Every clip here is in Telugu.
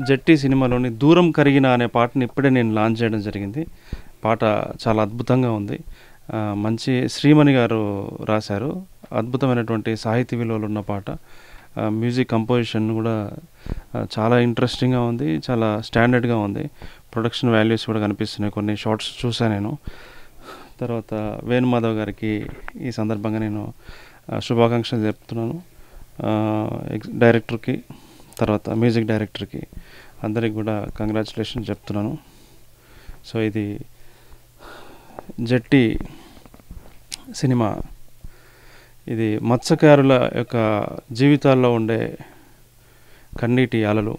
జట్టి సినిమాలోని దూరం కరిగిన అనే పాటని ఇప్పుడే నేను లాంచ్ చేయడం జరిగింది పాట చాలా అద్భుతంగా ఉంది ఆ, మంచి శ్రీమణి గారు రాశారు అద్భుతమైనటువంటి సాహితీ విలువలు ఉన్న పాట ఆ, మ్యూజిక్ కంపోజిషన్ కూడా ఆ, చాలా ఇంట్రెస్టింగ్గా ఉంది చాలా స్టాండర్డ్గా ఉంది ప్రొడక్షన్ వాల్యూస్ కూడా కనిపిస్తున్నాయి కొన్ని షార్ట్స్ చూసాను నేను తర్వాత వేణుమాధవ్ గారికి ఈ సందర్భంగా నేను ఆ, శుభాకాంక్షలు చెప్తున్నాను ఆ, ఎగ్జ్- డైరెక్టర్కి తర్వాత మ్యూజిక్ డైరెక్టర్కి అందరికి కూడా కంగ్రాచులేషన్ చెప్తున్నాను సో ఇది జట్టి సినిమా ఇది మత్స్యకారుల యొక్క జీవితాల్లో ఉండే కన్నీటి అలలు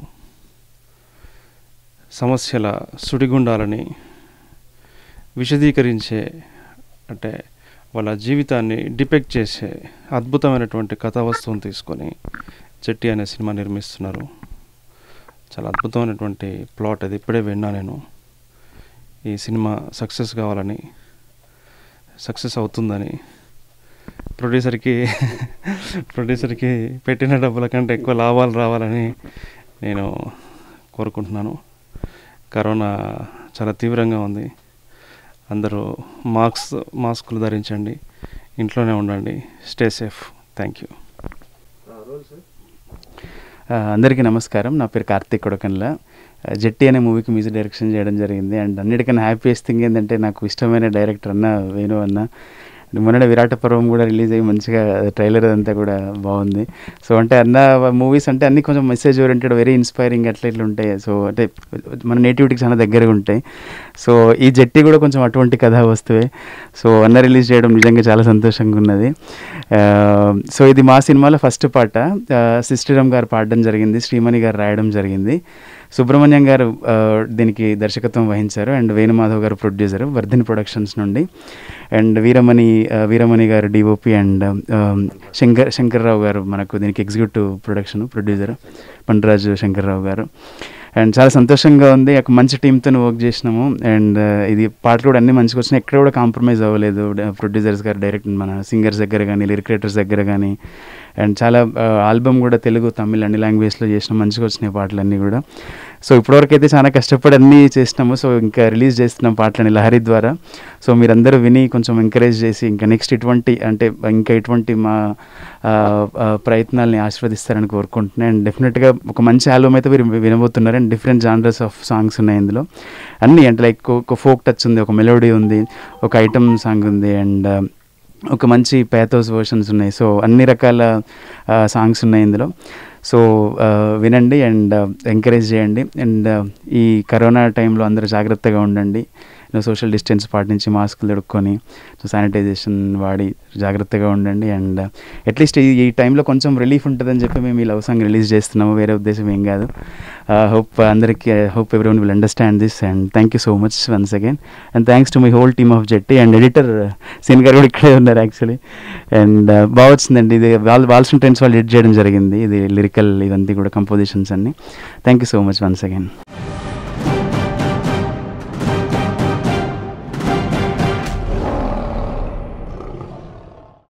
సమస్యల సుడిగుండాలని విశదీకరించే అంటే వాళ్ళ జీవితాన్ని డిపెక్ట్ చేసే అద్భుతమైనటువంటి కథా వస్తువుని తీసుకొని జట్టి అనే సినిమా నిర్మిస్తున్నారు చాలా అద్భుతమైనటువంటి ప్లాట్ అది ఇప్పుడే విన్నా నేను ఈ సినిమా సక్సెస్ కావాలని సక్సెస్ అవుతుందని ప్రొడ్యూసర్కి ప్రొడ్యూసర్కి పెట్టిన డబ్బుల కంటే ఎక్కువ లాభాలు రావాలని నేను కోరుకుంటున్నాను కరోనా చాలా తీవ్రంగా ఉంది అందరూ మాస్క్ మాస్కులు ధరించండి ఇంట్లోనే ఉండండి స్టే సేఫ్ థ్యాంక్ యూ ఆ, అందరికీ నమస్కారం నా పేరు కార్తీక్ కొడకన్ల ఆ, జట్టి అనే మూవీకి మ్యూజిక్ డైరెక్షన్ చేయడం జరిగింది అండ్ అన్నిటికన్నా హ్యాపీయెస్ట్ థింగ్ ఏంటంటే నాకు ఇష్టమైన డైరెక్టర్ అన్న వేణు అన్న మొన్న విరాట పర్వం కూడా రిలీజ్ అయ్యి మంచిగా ట్రైలర్ అంతా కూడా బాగుంది సో అంటే అన్న మూవీస్ అంటే అన్ని కొంచెం మెసేజ్ ఓరియంటెడ్ వెరీ ఇన్స్పైరింగ్ అట్లా ఇట్లా ఉంటాయి సో అంటే మన నేటివిటీకి చాలా దగ్గరగా ఉంటాయి సో ఈ జట్టి కూడా కొంచెం అటువంటి కథా వస్తువే సో అన్న రిలీజ్ చేయడం నిజంగా చాలా సంతోషంగా ఉన్నది ఆ, సో ఇది మా సినిమాలో ఫస్ట్ పాట ఆ, సిస్టరమ్ గారు పాడడం జరిగింది శ్రీమణి గారు రాయడం జరిగింది సుబ్రహ్మణ్యం గారు ఆ, దీనికి దర్శకత్వం వహించారు and Venumadhav garu producer Vardhini productions నుండి అండ్ వీరమణి ఆ, వీరమణి గారు డిఓపి అండ్ ఆ, శంకర్ శంకర్రావు గారు మనకు దీనికి executive production producer Pandaraju Shankarrao garu and చాలా సంతోషంగా ఉంది ఒక మంచి టీంతో వర్క్ చేసినాము అండ్ ఇది పాటలు కూడా అన్ని మంచిగా వచ్చినాయి ఎక్కడ కూడా కాంప్రమైజ్ అవ్వలేదు ప్రొడ్యూసర్స్ గారు డైరెక్ట్ మన సింగర్స్ దగ్గర కానీ లిరిక్ రైటర్స్ దగ్గర కానీ అండ్ చాలా ఆల్బమ్ కూడా తెలుగు తమిళ్ అన్ని లాంగ్వేజ్లో చేసినాం మంచిగా వచ్చినాయి పాటలన్నీ కూడా సో ఇప్పటివరకు అయితే చాలా కష్టపడి అన్నీ చేసినాము సో ఇంకా రిలీజ్ చేస్తున్నాం పాటలని లహరి ద్వారా సో మీరందరూ విని కొంచెం ఎంకరేజ్ చేసి ఇంకా నెక్స్ట్ ఇటువంటి అంటే ఇంకా ఇటువంటి మా ఆ, ఆ, ప్రయత్నాల్ని ఆశీర్వదిస్తారని కోరుకుంటున్నాను అండ్ డెఫినెట్గా ఒక మంచి ఆల్బమ్ అయితే మీరు వినబోతున్నారు and different genres of songs ఉన్నాయి ఇందులో అన్నీ అంటే లైక్ ఒక ఫోక్ టచ్ ఉంది ఒక మెలోడీ ఉంది ఒక ఐటమ్ సాంగ్ ఉంది అండ్ ఒక మంచి ప్యాథోస్ వర్షన్స్ ఉన్నాయి సో అన్ని రకాల సాంగ్స్ ఉన్నాయి ఇందులో సో ఆ, వినండి అండ్ ఎంకరేజ్ చేయండి అండ్ ఈ కరోనా టైంలో అందరూ జాగ్రత్తగా ఉండండి సోషల్ డిస్టెన్స్ పాటించి మాస్కులు తొడుక్కొని సో శానిటైజేషన్ వాడి జాగ్రత్తగా ఉండండి అండ్ అట్లీస్ట్ ఈ ఈ టైంలో కొంచెం రిలీఫ్ ఉంటుందని చెప్పి మేము ఈ లవ్ సాంగ్ రిలీజ్ చేస్తున్నాము వేరే ఉద్దేశం ఏం కాదు హోప్ అందరికీ hope everyone will understand this and thank you so much once again and thanks to my whole team of Jetty and editor Sean garu కూడా ఇక్కడే ఉన్నారు యాక్చువల్లీ అండ్ బాగా వచ్చిందండి ఇది వాళ్ళు వాల్సిన ట్రెండ్స్ వాళ్ళు ఎడిట్ చేయడం జరిగింది ఇది లిరికల్ ఇవన్నీ కూడా కంపోజిషన్స్ అన్ని thank you so much once again